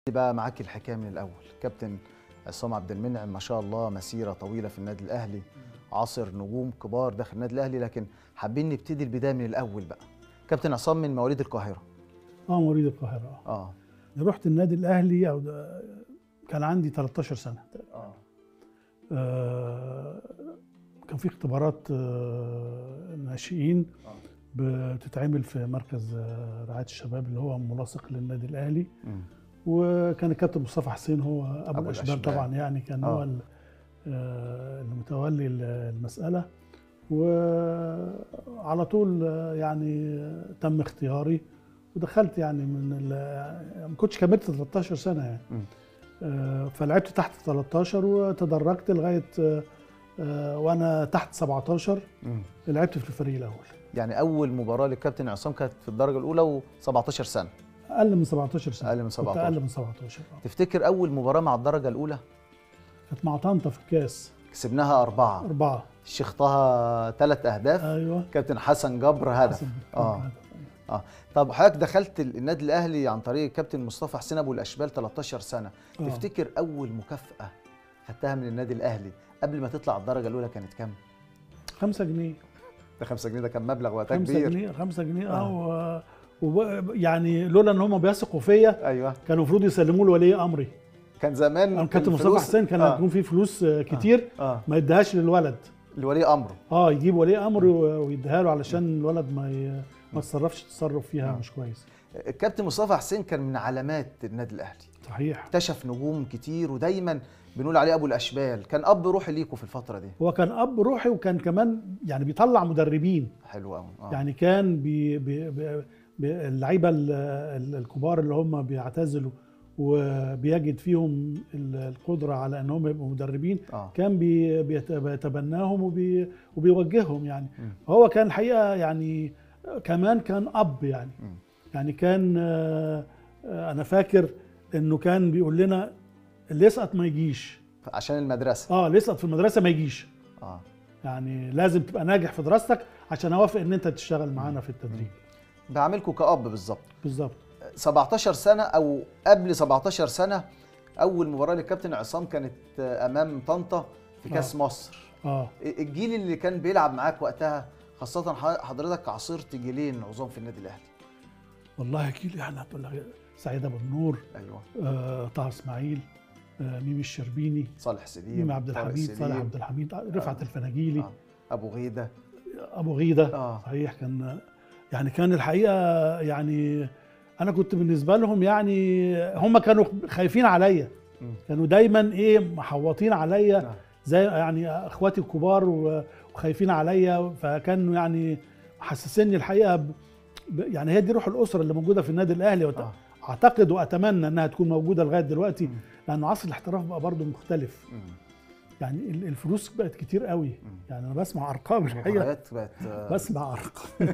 بقى معاك الحكايه من الاول كابتن عصام عبد المنعم ما شاء الله مسيره طويله في النادي الاهلي عاصر نجوم كبار داخل النادي الاهلي لكن حابين نبتدي البدايه من الاول بقى كابتن عصام من مواليد القاهره اه مواليد القاهره اه رحت النادي الاهلي او ده- كان عندي 13 سنه اه آه، كان في اختبارات آه، ناشئين بتتعمل في مركز آه، رعايه الشباب اللي هو ملاصق للنادي الاهلي مم. وكان الكابتن مصطفى حسين هو ابو, أبو الاشبال الأشبال. طبعا يعني كان آه. هو ال- آه، المتولي ال- المساله وعلى طول آه، يعني تم اختياري ودخلت يعني من ال- ما كنتش كملت 13 سنه يعني مم. آه، فلعبت تحت 13 وتدرجت لغايه آه، آه، وانا تحت 17 مم. لعبت في الفريق الاول يعني اول مباراه للكابتن عصام كانت في الدرجه الاولى و17 سنه اقل من 17 سنه أقل من كنت 17. اقل من 17 آه. تفتكر اول مباراه مع الدرجه الاولى كانت مع طنطا في الكاس كسبناها أربعة اربعه شيختها ثلاث أهداف ايوه كابتن حسن جبر هدف حسن. اه اه طب حضرتك دخلت ال- النادي الاهلي عن طريق الكابتن مصطفى حسين ابو الاشبال 13 سنه آه. تفتكر اول مكافاه خدتها من النادي الاهلي قبل ما تطلع الدرجه الاولى كانت كام 5 جنيه ده 5 جنيه ده كان مبلغ وقتها 5 كبير جنيه 5 جنيه اه و... و... يعني لولا ان هم بيثقوا فيا ايوه كانوا المفروض يسلموه لولي امري كان زمان انا كابتن مصطفى الفلوس- حسين كان آه. هيكون في فلوس آه، كتير اه ما يديهاش للولد لولي امره اه يجيب ولي امر و- ويديها له علشان الولد ما ي... ما يتصرفش تصرف فيها آه. مش كويس الكابتن مصطفى حسين كان من علامات النادي الاهلي صحيح اكتشف نجوم كتير ودايما بنقول عليه ابو الاشبال كان اب روحي ليكوا في الفتره دي هو كان اب روحي وكان كمان يعني بيطلع مدربين حلو قوي آه. يعني كان بي بي بي بي اللعيبه ال- ال- الكبار اللي هم بيعتزلوا وبيجد فيهم ال- القدره على ان هم يبقوا مدربين اه كان بي بيت- بيتبناهم وبي وبيوجههم يعني مم. هو كان الحقيقه يعني كمان كان اب يعني مم. يعني كان آه، آه، انا فاكر انه كان بيقول لنا اللي يسقط ما يجيش عشان المدرسه اه اللي يسقط في المدرسه ما يجيش اه يعني لازم تبقى ناجح في دراستك عشان اوافق ان انت تشتغل معانا في التدريب بعملكوا كاب بالظبط بالظبط 17 سنه او قبل 17 سنه اول مباراه للكابتن عصام كانت آه، امام طنطا في كاس مصر اه الجيل اللي كان بيلعب معاك وقتها خاصه ح- حضرتك عاصرت جيلين عظام في النادي الاهلي والله جيل يعني هتقول لك سعيد ابو النور ايوه آه طه اسماعيل آه ميمي الشربيني صالح سليم ميمي عبد طارق الحميد سليم، صالح عبد الحميد رفعت الفناجيلي آه. ابو غيده ابو غيده اه صحيح كان يعني كان الحقيقه يعني انا كنت بالنسبه لهم يعني هم كانوا خايفين عليا مم. كانوا دايما ايه محوطين عليا آه. زي يعني اخواتي الكبار و- وخايفين عليا فكانوا يعني محسسني الحقيقه ب... ب- يعني هي دي روح الاسره اللي موجوده في النادي الاهلي وت... آه. اعتقد واتمنى انها تكون موجوده لغايه دلوقتي مم. لانه عصر الاحتراف بقى برضه مختلف مم. يعني ال- الفلوس بقت كتير قوي مم. يعني انا بسمع ارقام الحقيقه المباريات بقت آه، بسمع ارقام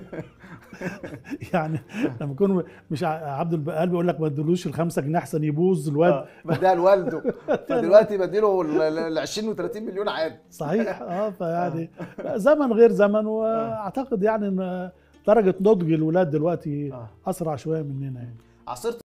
يعني لما يكون مش ع- عبد البقال بيقول لك ما تدلوش الخمسة جنيه احسن يبوظ الواد آه، بديها لوالده فدلوقتي بديله ال 20 و 30 مليون عادي صحيح اه فيعني زمن غير زمن واعتقد يعني ان درجه نضج الولاد دلوقتي آه. اسرع شويه مننا يعني عاصرت